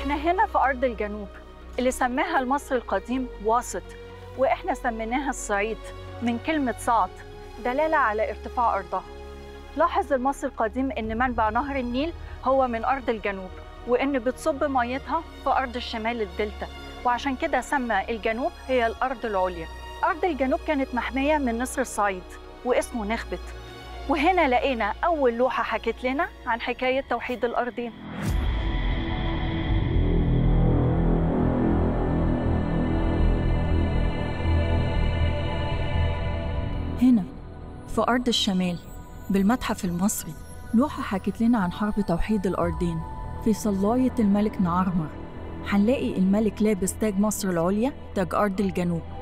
احنا هنا في أرض الجنوب اللي سماها المصري القديم واسط واحنا سميناها الصعيد من كلمة صعد دلالة على ارتفاع أرضها لاحظ المصري القديم إن منبع نهر النيل هو من أرض الجنوب وإن بتصب ميتها في أرض الشمال الدلتا وعشان كده سمى الجنوب هي الأرض العليا أرض الجنوب كانت محمية من نسر الصعيد واسمه نخبت وهنا لقينا أول لوحة حكت لنا عن حكاية توحيد الأرضين هنا في أرض الشمال بالمتحف المصري لوحة حكت لنا عن حرب توحيد الأرضين في صلاية الملك نعرمر هنلاقي الملك لابس تاج مصر العليا تاج أرض الجنوب